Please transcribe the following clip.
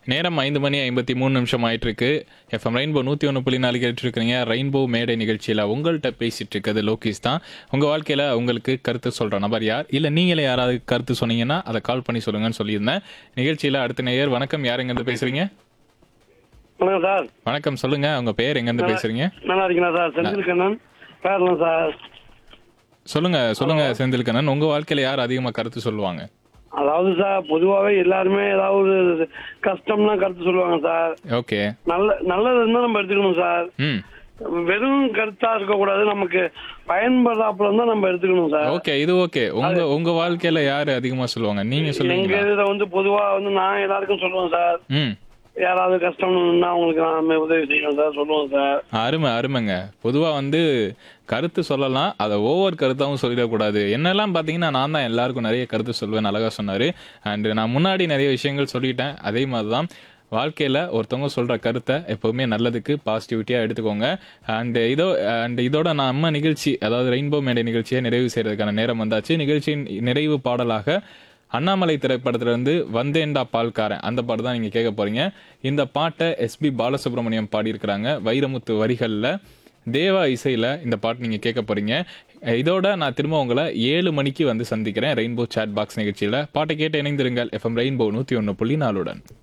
நேரம் ஐந்து மணி ஐம்பத்தி மூணு நிமிஷம் ஆயிட்டு இருக்கு எஃப்எம் ரெயின்போ நூற்றி ஒன்று புள்ளி நாலு கேட்டு இருக்கிறீங்க ரெயின்போ மேடை நிகழ்ச்சியில் உங்கள்கிட்ட பேசிட்டு இருக்கிறது லோகேஷ் தான் உங்கள் வாழ்க்கையில் உங்களுக்கு கருத்து சொல்கிற நபர் யார் இல்லை நீங்களே யாராவது கருத்து சொன்னீங்கன்னா அதை கால் பண்ணி சொல்லுங்கன்னு சொல்லியிருந்தேன் நிகழ்ச்சியில் அடுத்த நேயர் வணக்கம் யார் எங்கேருந்து பேசுறீங்க வணக்கம் சார் வணக்கம் சொல்லுங்க உங்க பேர் எங்கேருந்து பேசுறீங்க நல்லா இருக்கீங்களா சார் செந்தில் கண்ணன் பேரலாம் சார் சொல்லுங்க சொல்லுங்க செந்தில்கண்ணன் உங்க வாழ்க்கையில யார் அதிகமா கருத்து சொல்லுவாங்க அதாவது சார் பொதுவாகவே எல்லாருமே ஏதாவது ஒரு கஷ்டம்னா கருத்து சொல்லுவாங்க சார் ஓகே நல்ல நல்லது இருந்தால் நம்ம எடுத்துக்கணும் சார் ம் வெறும் கருத்தா இருக்கக்கூடாது நமக்கு பயன்படுறாப்புல இருந்தா நம்ம எடுத்துக்கணும் சார் ஓகே இது ஓகே உங்க உங்க வாழ்க்கையில யாரு அதிகமா சொல்லுவாங்க நீங்க எங்க சொல்லுவீங்களா இதுல வந்து பொதுவா வந்து நான் எல்லாருக்கும் சொல்லுவேன் சார் ம் யாராவது கஷ்டம்னா அவங்களுக்கு நாம உதவி செய்யணும் சார் சொல்லுவோம் சார் அருமை அருமைங்க பொதுவா வந்து கருத்து சொல்லலாம் அதை ஓவர் கருத்தாவும் சொல்லிடக்கூடாது என்னெல்லாம் பார்த்தீங்கன்னா நான் தான் எல்லாருக்கும் நிறைய கருத்து சொல்லுவேன் அழகா சொன்னாரு அண்ட் நான் முன்னாடி நிறைய விஷயங்கள் சொல்லிட்டேன் அதே மாதிரி தான் வாழ்க்கையில் ஒருத்தவங்க சொல்கிற கருத்தை எப்போவுமே நல்லதுக்கு பாசிட்டிவிட்டியாக எடுத்துக்கோங்க அண்ட் இதோ அண்ட் இதோட நம்ம நிகழ்ச்சி அதாவது ரெயின்போ மேடை நிகழ்ச்சியை நிறைவு செய்கிறதுக்கான நேரம் வந்தாச்சு நிகழ்ச்சியின் நிறைவு பாடலாக அண்ணாமலை திரைப்படத்திலிருந்து வந்தேண்டா பால்காரன் அந்த பாட்டு தான் நீங்கள் கேட்க போறீங்க இந்த பாட்டை எஸ்பி பாலசுப்ரமணியம் பாடியிருக்கிறாங்க வைரமுத்து வரிகளில் தேவா இசையில் இந்த பாட்டு நீங்கள் கேட்க போறீங்க இதோட நான் திரும்ப உங்களை ஏழு மணிக்கு வந்து சந்திக்கிறேன் ரெயின்போ சேட் பாக்ஸ் நிகழ்ச்சியில் பாட்டை கேட்டு இணைந்திருங்கள் எஃப்எம் ரெயின்போ நூற்றி ஒன்று புள்ளி நாலுடன்